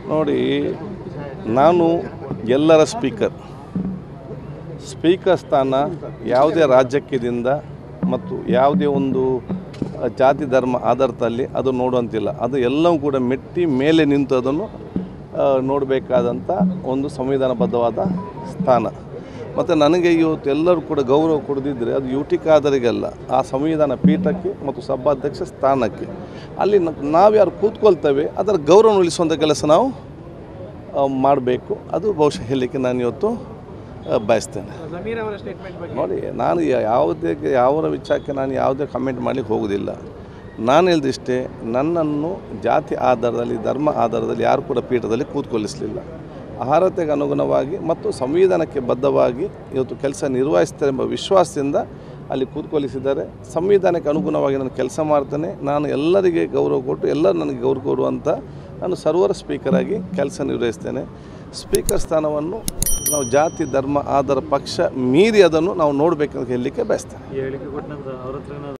ನೋಡಿ ನಾನು ಎಲ್ಲರ ಸ್ಪೀಕರ್ ಸ್ಪೀಕರ್ ಸ್ಥಾನ ಯಾವುದೇ ರಾಜ್ಯಕ್ಕಿದಿಂದ ಮತ್ತು ಯಾವುದೇ ಒಂದು ಅ, ಜಾತಿ ಧರ್ಮ ಆಧಾರದಲ್ಲಿ ಅದು ನೋಡುವಂತಿಲ್ಲ ಅದು ಎಲ್ಲವೂ ಕೂಡ ಮೆಟ್ಟಿ ಮೇಲೆ ನಿಂತು ಅದನ್ನು ಆ, ನೋಡಬೇಕಾದಂಥ ಒಂದು ಸಂವಿಧಾನಬದ್ಧವಾದ ಸ್ಥಾನ ಮತ್ತು ನನಗೆ ಇವತ್ತು ಎಲ್ಲರೂ ಕೂಡ ಗೌರವ ಕೊಡದಿದ್ದರೆ ಅದು ಯು ಟಿ ಖಾದರಿಗಲ್ಲ ಆ ಸಂವಿಧಾನ ಪೀಠಕ್ಕೆ ಮತ್ತು ಸಭಾಧ್ಯಕ್ಷ ಸ್ಥಾನಕ್ಕೆ ಅಲ್ಲಿ ನ- ನಾವ್ಯಾರು ಕೂತ್ಕೊಳ್ತೇವೆ ಅದರ ಗೌರವ ಉಳಿಸುವಂಥ ಕೆಲಸ ನಾವು ಮಾಡಬೇಕು ಅದು ಬಹುಶಃ ಹೇಳಲಿಕ್ಕೆ ನಾನು ಇವತ್ತು ಆ, ಬಯಸ್ತೇನೆ ಜಮೀರ್ ಅವರ ಸ್ಟೇಟ್ಮೆಂಟ್ ಬಗ್ಗೆ ನೋಡಿ ನಾನು ಯಾ- ಯಾವುದೇ ಯಾವ ವಿಚಾರಕ್ಕೆ ನಾನು ಯಾವುದೇ ಕಮೆಂಟ್ ಮಾಡಲಿಕ್ಕೆ ಹೋಗೋದಿಲ್ಲ ನಾನು ಹೇಳಿದಿಷ್ಟೇ ನನ್ನನ್ನು ಜಾತಿ ಆಧಾರದಲ್ಲಿ ಧರ್ಮ ಆಧಾರದಲ್ಲಿ ಯಾರು ಕೂಡ ಪೀಠದಲ್ಲಿ ಕೂತ್ಕೊಳ್ಳಿಸಲಿಲ್ಲ ಅರ್ಹತೆಗೆ ಅನುಗುಣವಾಗಿ ಮತ್ತು ಸಂವಿಧಾನಕ್ಕೆ ಬದ್ಧವಾಗಿ ಇವತ್ತು ಕೆಲಸ ನಿರ್ವಹಿಸ್ತಾರೆ ಎಂಬ ವಿಶ್ವಾಸದಿಂದ ಅಲ್ಲಿ ಕೂತ್ಕೊಳ್ಳಿಸಿದ್ದಾರೆ ಸಂವಿಧಾನಕ್ಕೆ ಅನುಗುಣವಾಗಿ ನಾನು ಕೆಲಸ ಮಾಡ್ತೇನೆ ನಾನು ಎಲ್ಲರಿಗೆ ಗೌರವ ಕೊಟ್ಟು ಎಲ್ಲರೂ ನನಗೆ ಗೌರವ ಕೊಡುವಂಥ ನಾನು ಸರ್ವರ ಸ್ಪೀಕರಾಗಿ ಕೆಲಸ ನಿರ್ವಹಿಸ್ತೇನೆ ಸ್ಪೀಕರ್ ಸ್ಥಾನವನ್ನು ನಾವು ಜಾತಿ ಧರ್ಮ ಆಧಾರ ಪಕ್ಷ ಮೀರಿ ಅದನ್ನು ನಾವು ನೋಡಬೇಕಂತ ಹೇಳಲಿಕ್ಕೆ ಬಯಸ್ತೇನೆ ಈ ಹೇಳಿಕೆ ಕೊಟ್ಟ ನಂತರ ಅವ್ರ ಹತ್ರ ಏನಾದ್ರು